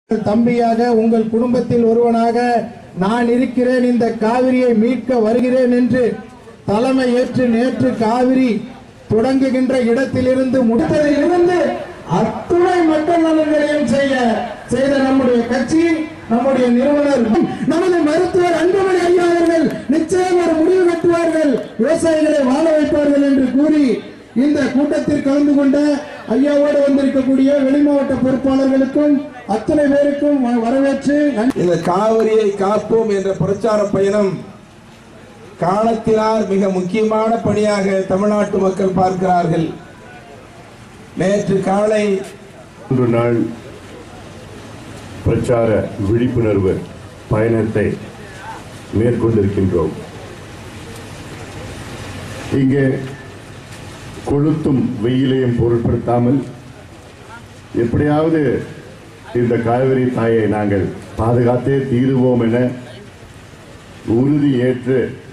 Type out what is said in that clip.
தம்பியாக உங்கள் குடும்பத்தில் ஒருவனாக நான் இருக்கிறேன் இந்த காவிரியை மீட்க வருகிறேன் என்று தலைமை ஏற்று நேற்று காவிரி தொடங்குகின்ற இடத்திலிருந்து முடித்ததிலிருந்து அத்துணை மக்கள் நலன்களையும் செய்ய செய்த நம்முடைய கட்சி நம்முடைய நிறுவனர் நமது மருத்துவர் அன்புமணி ஐயா அவர்கள் நிச்சயம் ஒரு முடிவு கட்டுவார்கள் விவசாயிகளை வாழ வைப்பார்கள் என்று கூறி இந்த கூட்டத்தில் கலந்து கொண்ட ஐயாவோடு வந்திருக்கக்கூடிய வெளிமாவட்ட பொறுப்பாளர்களுக்கும் அத்தனை பேருக்கும் வ- வரவேற்று நன்றி இந்த காவிரியை காப்போம் என்ற பிரச்சார பயணம் காலத்தினால் மிக முக்கியமான பணியாக தமிழ்நாட்டு மக்கள் பார்க்கிறார்கள் நேற்று காலை மூன்று நாள் பிரச்சார விழிப்புணர்வு பயணத்தை மேற்கொண்டிருக்கின்றோம் இங்கே கொளுத்தும் வெயிலையும் பொருட்படுத்தாமல் எப்படியாவது இந்த காவிரி தாயை நாங்கள் பாதுகாத்தே தீருவோம் என உறுதி ஏற்று